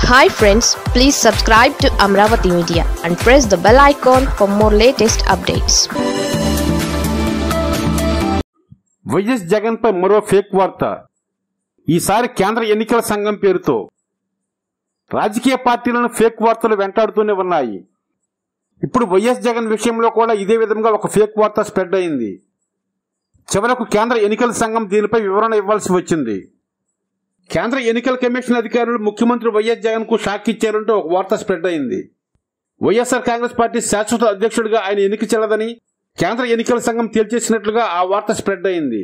hi friends please subscribe to Amaravati media and press the bell icon for more latest updates YS జగన్పై మరో fake వార్త ఈసారి కేంద్ర ఎన్నికల సంఘం పేరుతో రాజకీయ పార్టీలను ఫేక్ వార్తలు వెంటాడుతూనే ఉన్నాయి ఇప్పుడు వైఎస్ జగన్ విషయంలో కూడా ఇదే విధంగా ఒక ఫేక్ వార్త స్ప్రెడ్ అయింది చివరకు కేంద్ర ఎన్నికల సంఘం దీనిపై వివరణ ఇవ్వాల్సి వచ్చింది కేంద్ర ఎన్నికల కమిషన్ అధికారులు ముఖ్యమంత్రి వైఎస్ జగన్ కు షాక్ ఇచ్చారంటూ ఒక వార్త స్ప్రెడ్ అయింది వైఎస్ఆర్ కాంగ్రెస్ పార్టీ శాశ్వత అధ్యక్షుడిగా ఆయన ఎన్నిక చెల్లదని కేంద్ర ఎన్నికల సంఘం తేల్చేసినట్లుగా ఆ వార్త స్ప్రెడ్ అయింది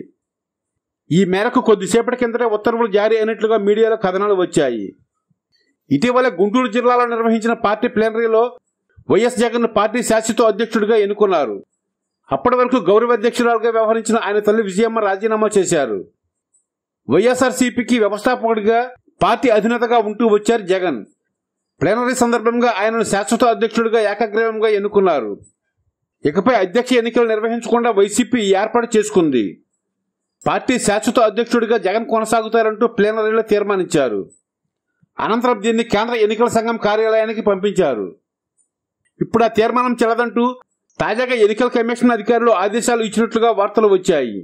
ఈ మేరకు కొద్దిసేపటి కిందటే ఉత్తర్వులు జారీ అయినట్లుగా మీడియాలో కథనాలు వచ్చాయి ఇటీవల గుంటూరు జిల్లాలో నిర్వహించిన పార్టీ ప్లేనరీలో వైఎస్ జగన్ పార్టీ శాశ్వత అధ్యక్షుడిగా ఎన్నుకున్నారు అప్పటి వరకు గౌరవ అధ్యక్షురాలుగా వ్యవహరించిన ఆయన తల్లి విజయమ్మ రాజీనామా చేశారు వైఎస్ఆర్సీపీకి వ్యవస్థాపకుడిగా పార్టీ అధినేతగా ఉంటూ వచ్చారు జగన్ ప్లేనరీ సందర్భంగా ఆయనను శాశ్వత అధ్యక్షుడిగా ఏకగ్రీవంగా ఎన్నుకున్నారు ఇకపై అధ్యక్ష ఎన్నికలు నిర్వహించకుండా వైసీపీ ఏర్పాటు చేసుకుంది పార్టీ శాశ్వత అధ్యక్షుడిగా జగన్ కొనసాగుతారంటూ ప్లేనరీలో తీర్మానించారు అనంతరం దీన్ని కేంద్ర ఎన్నికల సంఘం కార్యాలయానికి పంపించారు ఇప్పుడు ఆ తీర్మానం చెల్లదంటూ తాజాగా ఎన్నికల కమిషన్ అధికారులు ఆదేశాలు ఇచ్చినట్లుగా వార్తలు వచ్చాయి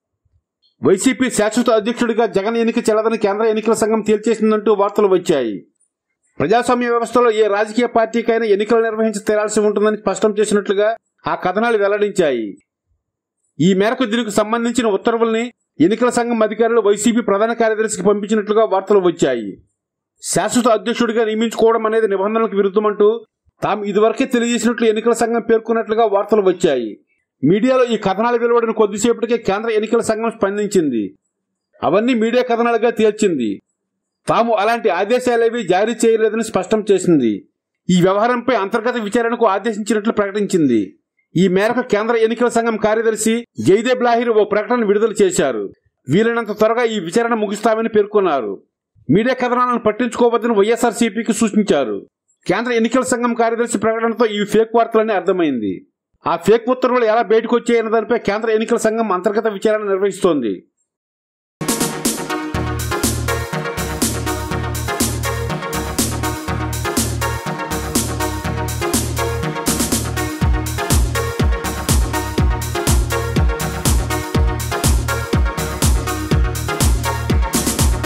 వైసీపీ శాశ్వత అధ్యక్షుడిగా జగన్ ఎన్నిక చెల్లదని కేంద్ర ఎన్నికల సంఘం తేల్చేసిందంటూ వార్తలు వచ్చాయి ప్రజాస్వామ్య వ్యవస్థలో ఏ రాజకీయ పార్టీకైనా ఎన్నికలు నిర్వహించి తీరాల్సి ఉంటుందని స్పష్టం చేసినట్లుగా ఆ కథనాలు వెల్లడించాయి ఈ మేరకు దీనికి సంబంధించిన ఉత్తర్వుల్ని ఎన్నికల సంఘం అధికారులు వైసీపీ ప్రధాన కార్యదర్శికి పంపించినట్లుగా వార్తలు వచ్చాయి శాశ్వత అధ్యక్షుడిగా నియమించుకోవడం అనేది నిబంధనలకు విరుద్ధమంటూ తాము ఇదివరకే తెలియజేసినట్లు ఎన్నికల సంఘం పేర్కొన్నట్లుగా వార్తలు వచ్చాయి మీడియాలో ఈ కథనాలు వెలువడిన కొద్దిసేపటికే కేంద్ర ఎన్నికల సంఘం స్పందించింది అవన్నీ మీడియా కథనాలుగా తేల్చింది తాము అలాంటి ఆదేశాలేవీ జారీ చేయలేదని స్పష్టం చేసింది ఈ వ్యవహారంపై అంతర్గత విచారణకు ఆదేశించినట్లు ప్రకటించింది ఈ మేరకు కేంద్ర ఎన్నికల సంఘం కార్యదర్శి జైదేబ్ లాహిర్ ఓ ప్రకటన విడుదల చేశారు వీలైనంత త్వరగా ఈ విచారణ ముగిస్తామని పేర్కొన్నారు మీడియా కథనాలను పట్టించుకోవద్దని వైఎస్ఆర్సీపీకి సూచించారు కేంద్ర ఎన్నికల సంఘం కార్యదర్శి ప్రకటనతో ఈ ఫేక్ వార్తలని అర్థమైంది ఆ ఫేక్ ఉత్తర్వులు ఎలా బయటకు వచ్చాయన్న దానిపై కేంద్ర ఎన్నికల సంఘం అంతర్గత విచారణ నిర్వహిస్తోంది